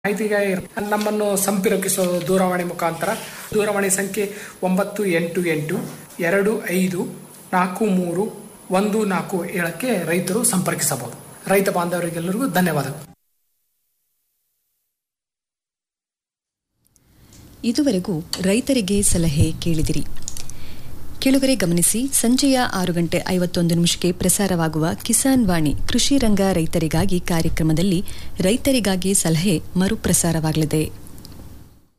ಮಾಹಿತಿಗಾಗಿ ನಮ್ಮನ್ನು ಸಂಪರ್ಕಿಸೋದು ದೂರವಾಣಿ ಮುಖಾಂತರ ದೂರವಾಣಿ ಸಂಖ್ಯೆ ಒಂಬತ್ತು ಎಂಟು ಎಂಟು ಎರಡು ಐದು ನಾಲ್ಕು ಮೂರು ಒಂದು ನಾಲ್ಕು ಏಳಕ್ಕೆ ರೈತರು ಸಂಪರ್ಕಿಸಬಹುದು ರೈತ ಬಾಂಧವರಿಗೆಲ್ಲರಿಗೂ ಧನ್ಯವಾದಗಳು ಇದುವರೆಗೂ ರೈತರಿಗೆ ಸಲಹೆ ಕೇಳಿದಿರಿ ಕೆಳಗರೆ ಗಮನಿಸಿ ಸಂಜೆಯ ಆರು ಗಂಟೆ ಐವತ್ತೊಂದು ನಿಮಿಷಕ್ಕೆ ಪ್ರಸಾರವಾಗುವ ಕಿಸಾನ್ ವಾಣಿ ಕೃಷಿ ರಂಗ ರೈತರಿಗಾಗಿ ಕಾರ್ಯಕ್ರಮದಲ್ಲಿ ರೈತರಿಗಾಗಿ ಸಲಹೆ ಮರುಪ್ರಸಾರವಾಗಲಿದೆ